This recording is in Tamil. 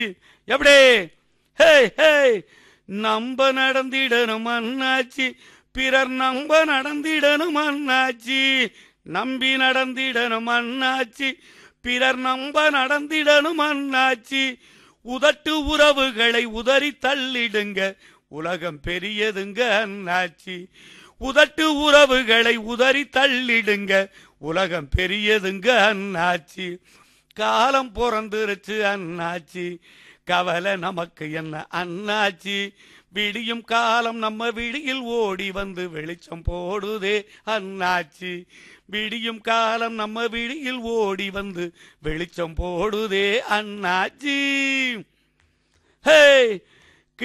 எப்படி ஹே ஹே நம்ப நடந்திடணும் அண்ணாச்சி பிறர் நம்ப நடந்திடணும் அண்ணாச்சி நம்பி நடந்திடணும் அண்ணாச்சி பிறர் நம்ப நடந்திடணும் அண்ணாச்சி உதட்டு உறவுகளை உதறி தள்ளிடுங்க உலகம் பெரியதுங்க அண்ணாச்சி உதட்டு உறவுகளை உதறி தள்ளிடுங்க உலகம் பெரியதுங்க அண்ணாச்சி காலம் பிறந்துருச்சு அண்ணாச்சி கவலை நமக்கு என்ன அண்ணாச்சி விடியும் காலம் நம்ம விடியில் ஓடி வந்து வெளிச்சம் போடுதே அண்ணாச்சி விடியும் காலம் நம்ம விடியில் ஓடி வந்து வெளிச்சம் போடுதே அண்ணாச்சி ஹே